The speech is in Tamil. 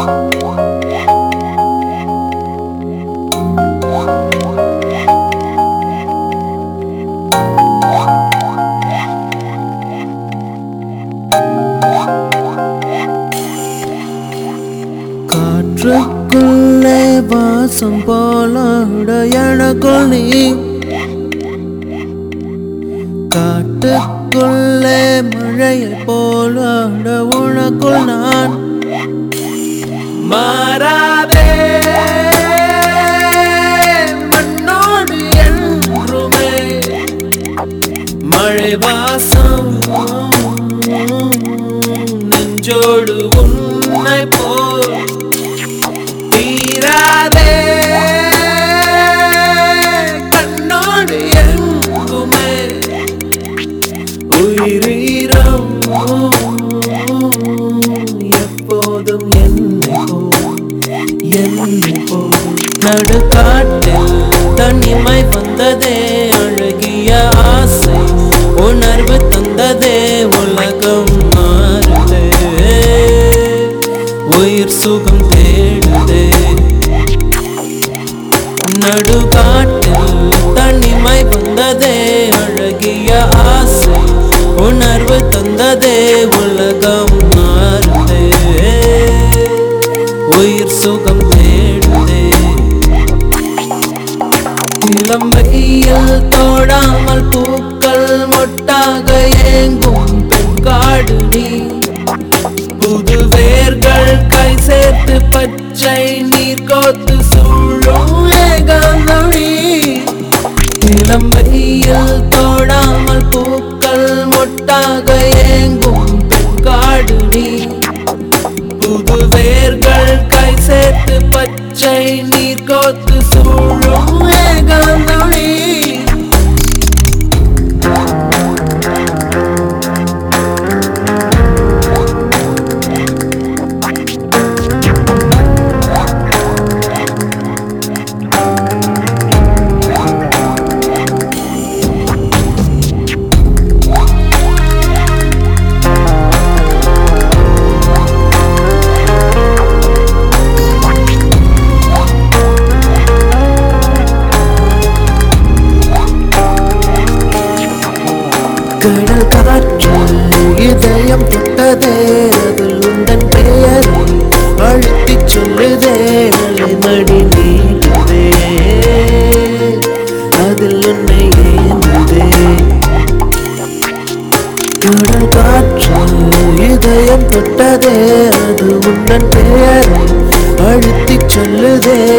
காற்றுக்குள்ளே வாசம் போலாட எனக்குள் நீ காட்டுக்குள்ளே மழையை போலாட உனக்குள் நான் மாறாதே மண்ணோடு என்றுமே மழை வாசம் நெஞ்சோடு உன்னை போல் தீராதே கண்ணோடு எங்குமே உயிரீரம் எப்போதும் என்னை போல் என்னை போல் நடுக்காட்டில் தனிமை வந்ததே அழகிய ஆசை உணர்வு தந்ததே உலகம் மாறுதே உயிர் சுகம் தேடுதே நடுகாட்டில் தனிமை வந்ததே அழகிய ஆசை உணர்வு தந்ததே உலகம் மாறுதே உயிர் சுகம் தேடுதே இளம் வெயில் தோடாமல் பூக்கள் மொட்டாக ஏங்கும் பெண்காடு நீ புது வேர்கள் கை சேர்த்து பச்சை நீர் கோத்து சூழும் ஏகாந்தொழி இளம் வெயில் தோடாமல் பூக்கள் மொட்டாக ஏங்கும் பெண்காடு நீ புது வேர்கள் கை சேர்த்து பச்சை நீர் கோத்து சூழும் ஏகாந்தொழி கடல் காற்று இதயம் தொட்டதே அதில் உந்தன் பெயரை அழுத்திச் சொல்லுதே அலைமடி நீடுதே அதில் உன்னை ஏந்துதே கடல் காற்று இதயம் தொட்டதே அது உந்தன் பெயரை அழுத்திச் சொல்லுதே